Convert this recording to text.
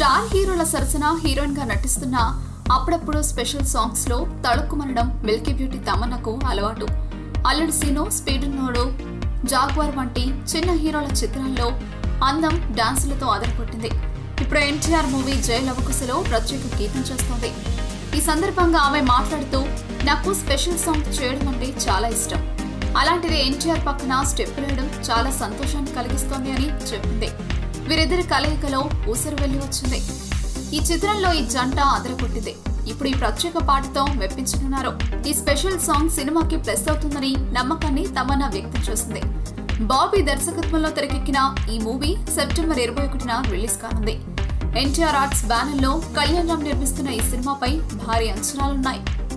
star హీరోల సరసన heroine గా నటిస్తున్న అప్పుడప్పుడు స్పెషల్ సాంగ్స్ లో తళుక్కుమనడం మిల్కీ బ్యూటీ తమన్నకు అలవాటు అల్లుడు సీను స్పీడ్ నోడు జాగ్వార్ వంటి చిన్న హీరోల చిత్రాల్లో అందం డాన్సులతో అదరగొట్టింది ఇప్పుడు ఎన్టీఆర్ మూవీ జై లవకుశలో ప్రత్యేక గీతం చేస్తోంది ఈ సందర్భంగా ఆమె మాట్లాడుతూ నాకు స్పెషల్ సాంగ్ చేయడం అంటే చాలా ఇష్టం అలాంటిది ఎన్టీఆర్ పక్కన స్టెప్ వేయడం చాలా సంతోషాన్ని కలిగిస్తోంది అని చెప్పింది వీరిద్దరి కలయికలో ఊసరు వెళ్లి వచ్చింది ఈ చిత్రంలో ఈ జంట అదరగొట్టింది ఇప్పుడు ఈ ప్రత్యేక పాటతో మెప్పించనున్నారు ఈ స్పెషల్ సాంగ్ సినిమాకి ప్లస్ అవుతుందని నమ్మకాన్ని తమన్నా వ్యక్తం చేసింది బాబీ దర్శకత్వంలో తెరకెక్కిన ఈ మూవీ సెప్టెంబర్ ఇరవై ఒకటిన రిలీజ్ కానుంది ఎన్టీఆర్ ఆర్ట్స్ బ్యానర్ లో కళ్యాణ్ రామ్ నిర్మిస్తున్న ఈ సినిమాపై భారీ అంచనాలున్నాయి